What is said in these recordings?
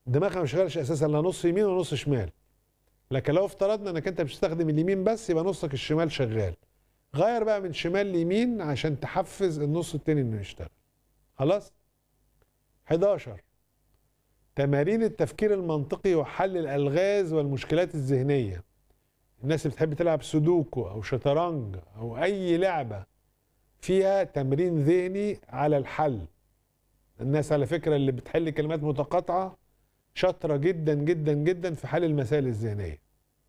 دماغها ما شغالش اساسا لا نص يمين ولا نص شمال لكن لو افترضنا انك انت بتستخدم اليمين بس يبقى نصك الشمال شغال غير بقى من شمال ليمين عشان تحفز النص التاني انه يشتغل خلاص 11 تمارين التفكير المنطقي وحل الالغاز والمشكلات الذهنيه الناس اللي بتحب تلعب سودوكو او شطرنج او اي لعبه فيها تمرين ذهني على الحل الناس على فكره اللي بتحل كلمات متقاطعه شاطره جدا جدا جدا في حل المسائل الذهنيه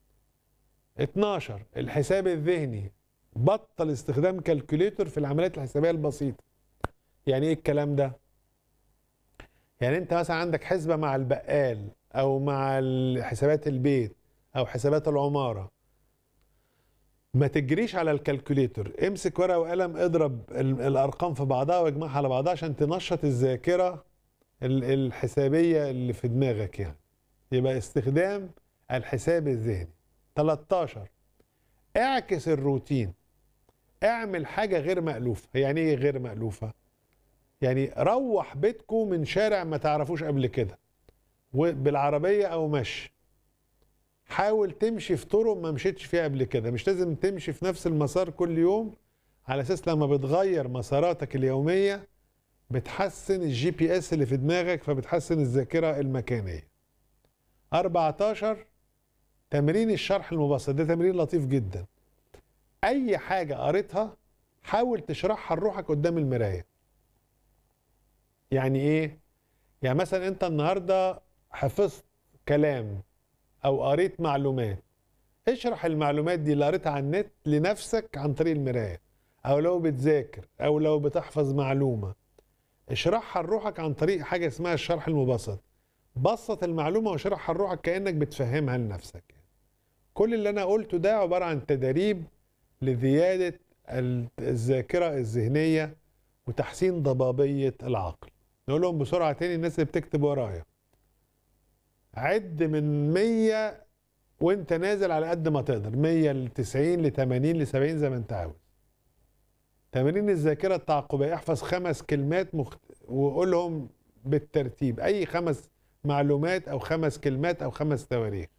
12 الحساب الذهني بطل استخدام كالكوليتور في العمليات الحسابيه البسيطه يعني ايه الكلام ده يعني انت مثلا عندك حسبه مع البقال او مع حسابات البيت او حسابات العماره ما تجريش على الكالكوليتور امسك ورقه وقلم اضرب الارقام في بعضها واجمعها على بعضها عشان تنشط الذاكره الحسابيه اللي في دماغك يعني يبقى استخدام الحساب الذهني 13 اعكس الروتين اعمل حاجه غير مألوفه يعني ايه غير مألوفه يعني روح بيتكم من شارع ما تعرفوش قبل كده بالعربيه او مشي حاول تمشي في طرق ما مشيتش فيها قبل كده مش لازم تمشي في نفس المسار كل يوم على اساس لما بتغير مساراتك اليوميه بتحسن الجي بي اس اللي في دماغك فبتحسن الذاكره المكانيه 14 تمرين الشرح المبسط ده تمرين لطيف جدا اي حاجه قريتها حاول تشرحها لروحك قدام المرايه يعني ايه يعني مثلا انت النهارده حفظت كلام او قريت معلومات اشرح المعلومات دي اللي قريتها على النت لنفسك عن طريق المرايه او لو بتذاكر او لو بتحفظ معلومه اشرحها لروحك عن طريق حاجه اسمها الشرح المبسط بسط المعلومه واشرحها لروحك كانك بتفهمها لنفسك كل اللي انا قلته ده عباره عن تدريب لزياده الذاكره الذهنيه وتحسين ضبابيه العقل نقول لهم بسرعه تاني الناس اللي بتكتب ورايا عد من 100 وانت نازل على قد ما تقدر 100 ل 90 ل 80 ل 70 زي ما انت عاوز تمارين الذاكره التعاقبيه احفظ خمس كلمات مخت... وقولهم بالترتيب اي خمس معلومات او خمس كلمات او خمس تواريخ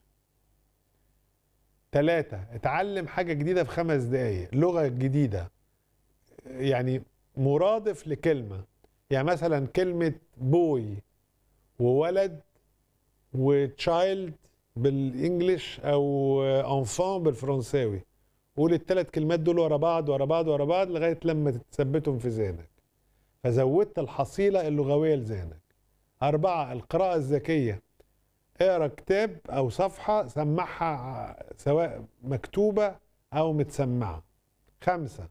ثلاثة اتعلم حاجة جديدة في خمس دقايق لغة جديدة يعني مرادف لكلمة يعني مثلا كلمة بوي وولد وتشايلد بالانجلش او انفان بالفرنساوي قول الثلاث كلمات دول ورا بعض ورا بعض ورا بعض لغايه لما تثبتهم في ذهنك فزودت الحصيله اللغويه لذهنك أربعة القراءة الذكية اقرا كتاب أو صفحة سمعها سواء مكتوبة أو متسمعة خمسة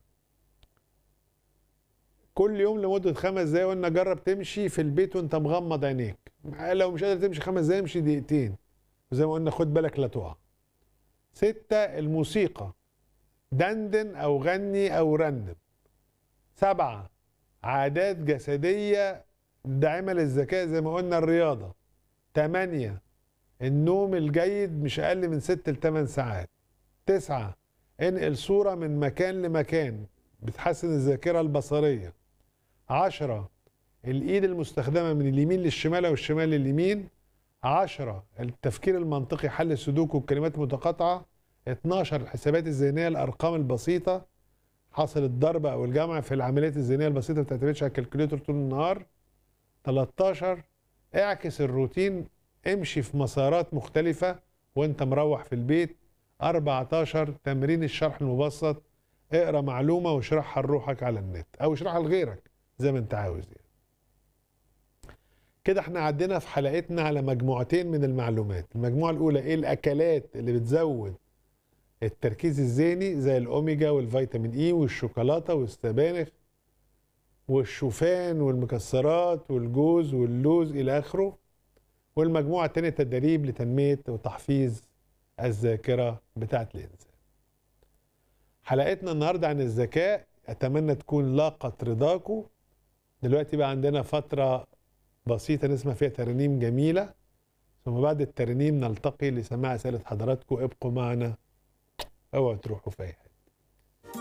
كل يوم لمدة خمس دقايق قلنا جرب تمشي في البيت وانت مغمض عينيك لو مش قادر تمشي خمس دقايق امشي دقيقتين وزي ما قلنا خد بالك لا تقع ستة الموسيقى دندن أو غني أو رنم سبعة عادات جسدية داعمة للذكاء زي ما قلنا الرياضة تمانية النوم الجيد مش أقل من ست لتمن ساعات تسعة انقل صورة من مكان لمكان بتحسن الذاكرة البصرية عشرة الإيد المستخدمة من اليمين للشمال أو الشمال لليمين عشرة التفكير المنطقي حل السودوكو بكلمات متقاطعة 12 الحسابات الذهنية الأرقام البسيطة حاصل الضرب أو الجمع في العمليات الذهنية البسيطة ما بتعتمدش على الكالكوليتور طول النهار 13 اعكس الروتين امشي في مسارات مختلفة وانت مروح في البيت 14 تمرين الشرح المبسط اقرا معلومة واشرحها لروحك على النت أو اشرحها لغيرك زي ما انت عاوز يعني. كده احنا عدينا في حلقتنا على مجموعتين من المعلومات المجموعة الأولى ايه الأكلات اللي بتزود التركيز الذهني زي الأوميجا والفيتامين إي والشوكولاتة والسبانخ والشوفان والمكسرات والجوز واللوز إلى آخره والمجموعة التانية تدريب لتنمية وتحفيز الذاكرة بتاعت الإنسان حلقتنا النهاردة عن الذكاء أتمنى تكون لاقت رضاكم دلوقتي بقى عندنا فترة بسيطة نسمع فيها ترانيم جميلة ثم بعد الترانيم نلتقي لسماع أسئلة حضراتكم ابقوا معنا اوعوا تروحوا في أي حاجة